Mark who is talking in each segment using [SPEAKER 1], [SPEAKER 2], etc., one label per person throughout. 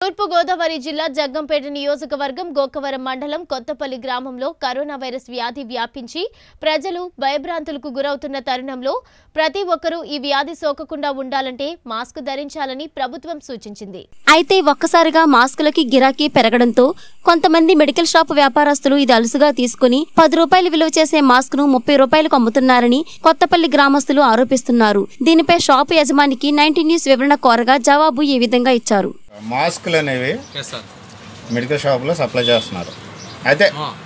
[SPEAKER 1] తూర్పుగోదావరి జిల్లా జగ్గంపేట నియోజకవర్గం గోకవరం మండలం కొత్తపల్లి గ్రామంలో కరోనా వైరస్ వ్యాధి వ్యాపించి ప్రజలు భయభ్రాంతులకు గురవుతున్న తరుణంలో ప్రతి ఒక్కరూ ఈ వ్యాధి సోకకుండా ఉండాలంటే మాస్క్ ధరించాలని ప్రభుత్వం సూచించింది
[SPEAKER 2] అయితే ఒక్కసారిగా మాస్కులకి గిరాకీ పెరగడంతో కొంతమంది మెడికల్ షాప్ వ్యాపారస్తులు ఇది అలుసుగా తీసుకుని పది రూపాయలు విలువ చేసే మాస్క్ ను ముప్పై రూపాయలకు అమ్ముతున్నారని కొత్తపల్లి గ్రామస్తులు ఆరోపిస్తున్నారు దీనిపై షాపు యజమానికి నైన్టీ న్యూస్ వివరణ కోరగా జవాబు ఈ విధంగా ఇచ్చారు
[SPEAKER 3] మాస్కులు అనేవి
[SPEAKER 4] ఎస్ సార్
[SPEAKER 3] మెడికల్ షాప్లో సప్లై చేస్తున్నారు అయితే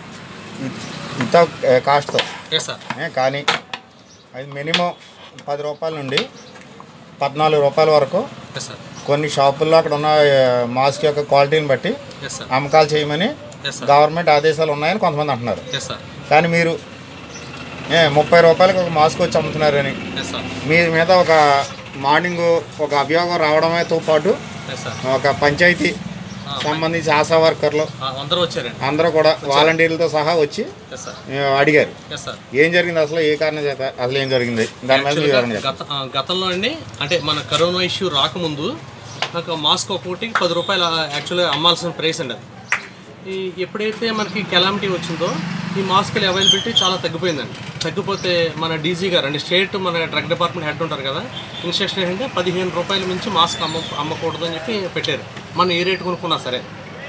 [SPEAKER 3] ఇంత కాస్ట్తో
[SPEAKER 4] ఎస్ సార్
[SPEAKER 3] ఏ, కానీ అది మినిమం పది రూపాయల నుండి పద్నాలుగు రూపాయల వరకు
[SPEAKER 4] ఎస్ సార్
[SPEAKER 3] కొన్ని షాపుల్లో అక్కడ ఉన్న ఏ, మాస్క్ యొక్క క్వాలిటీని బట్టి
[SPEAKER 4] ఎస్ సార్
[SPEAKER 3] అమ్మకాలు చేయమని
[SPEAKER 4] ఎస్ సార్
[SPEAKER 3] గవర్నమెంట్ ఆదేశాలు ఉన్నాయని కొంతమంది అంటున్నారు
[SPEAKER 4] ఎస్ సార్
[SPEAKER 3] కానీ మీరు ఏ ముప్పై రూపాయలకి ఒక మాస్క్ వచ్చి అమ్ముతున్నారని
[SPEAKER 4] ఎస్ సార్
[SPEAKER 3] మీ మీద ఒక మార్నింగ్ ఒక అభియోగం రావడమేతో పాటు
[SPEAKER 4] ఎస్ సార్
[SPEAKER 3] ఒక పంచాయతీ సంబంధించి ఆశా వర్కర్లు
[SPEAKER 4] అందరూ వచ్చారండి
[SPEAKER 3] అందరూ కూడా వాలంటీర్లతో సహా వచ్చి
[SPEAKER 4] ఎస్ సార్
[SPEAKER 3] ఆ, అడిగారు
[SPEAKER 4] ఎస్ సార్
[SPEAKER 3] ఏం జరిగింది అసలు ఏ కారణం చేత అసలు ఏం జరిగింది దాని మీద మీరు వివరణ చెప్పండి.
[SPEAKER 4] గత ఆ, గతంలో అండి అంటే మన కరోనా ఇష్యూ రాకముందు నాకు మాస్క్ ఒక్కొక్కటి పది రూపాయలు యాక్చువల్గా అమ్మాల్సిన ప్రైస్ అండి అది ఈ ఎప్పుడైతే మనకి కెలామిటీ వచ్చిందో ఈ మాస్కుల అవైలబిలిటీ చాలా తగ్గిపోయిందండి తగ్గిపోతే మన డీజీ గారు అంటే స్టేట్ మన డ్రగ్ డిపార్ట్మెంట్ హెడ్ ఉంటారు కదా ఇన్స్ట్రక్షన్ ఏంటంటే పదిహేను రూపాయల మించి మాస్క్ అమ్మ అమ్మకూడదు అని చెప్పి పెట్టారు మనం ఏ రేటు కొనుక్కున్నా సరే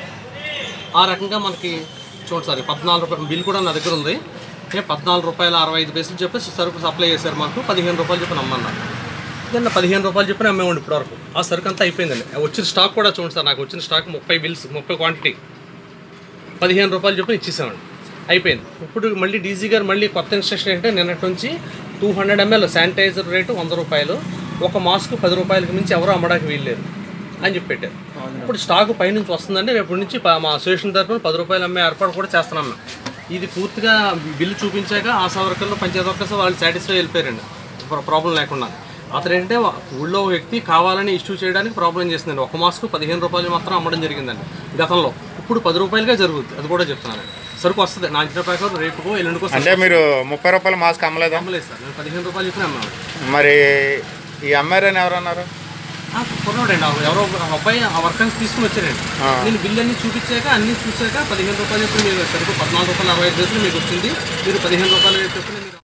[SPEAKER 4] ఆ రకంగా మనకి చూడండి సార్ ఈ పద్నాలుగు రూపాయలు బిల్ కూడా నా దగ్గర ఉంది ఏ పద్నాలుగు రూపాయల అరవై ఐదు పైసలు చెప్పేసి సరుకు సప్లై చేశారు మాకు పదిహేను రూపాయలు చెప్పిన అమ్మన్నారు నిన్న పదిహేను రూపాయలు చెప్పిన అమ్మేవాడి ఇప్పటివరకు ఆ సరుకు అంతా అయిపోయిందండి వచ్చిన స్టాక్ కూడా చూడండి సార్ నాకు వచ్చిన స్టాక్ ముప్పై బిల్స్ ముప్పై క్వాంటిటీ పదిహేను రూపాయలు చెప్పి ఇచ్చేసామండి అయిపోయింది ఇప్పుడు మళ్ళీ డీజీ గారు మళ్ళీ కొత్త ఇన్స్ట్రక్షన్ ఏంటంటే నిన్నటి నుంచి two hundred ML sanitiser rate వంద రూపాయలు ఒక మాస్క్ పది రూపాయలకి మించి ఎవరు అమ్మడానికి వీల్లేదు అని చెప్పి పెట్టారు ఇప్పుడు స్టాక్ పైనుంచి వస్తుందండి రేపు నుంచి ప- మా అసోసియేషన్ తరఫున పది రూపాయలు అమ్మే ఏర్పాటు కూడా చేస్తున్నాం మేము. ఇది పూర్తిగా బిల్లు చూపించాక ఆశా వర్కర్లు పంచాయతీ వర్కర్స్ వాళ్ళు సాటిస్ఫై వెళ్ళిపోయారండి ప్ర- ప్రాబ్లం లేకుండా అతను ఏంటంటే వా- ఊళ్ళో ఓ వ్యక్తి కావాలని ఇష్యూ చేయడానికి ప్రాబ్లం చేస్తుందండి ఒక మాస్క్ పదిహేను రూపాయలు మాత్రం అమ్మడం జరిగిందండి గతంలో ఇప్పుడు పది రూపాయలుగా జరుగుతుంది అది కూడా చెప్తున్నాను సరుకు వస్తుంది నా అంచనా ప్రకారం రేపుకో ఎల్లుండికో
[SPEAKER 3] అంటే మీరు ముప్పై రూపాయల మాస్క్ అమ్మలేదా
[SPEAKER 4] అమ్మలేదు సార్ నేను పదిహేను రూపాయలు చెప్పిన అమ్మాను
[SPEAKER 3] మరి ఈ అమ్మారని ఎవరన్నారు
[SPEAKER 4] కొన్నాడండి ఆ ఎవరో ఒక అబ్బాయి ఆ వర్కర్స్ తీసుకుని వచ్చారండి
[SPEAKER 3] ఆ.
[SPEAKER 4] నేను బిల్ అన్ని చూపించాక అన్ని చూసాక పదిహేను రూపాయలు చెప్పి మీరు సరుకు పద్నాలుగు రూపాయలు అరవై ఐదు పైసలు మీకు వచ్చింది మీరు పదిహేను రూపాయలు చెప్పి మీరు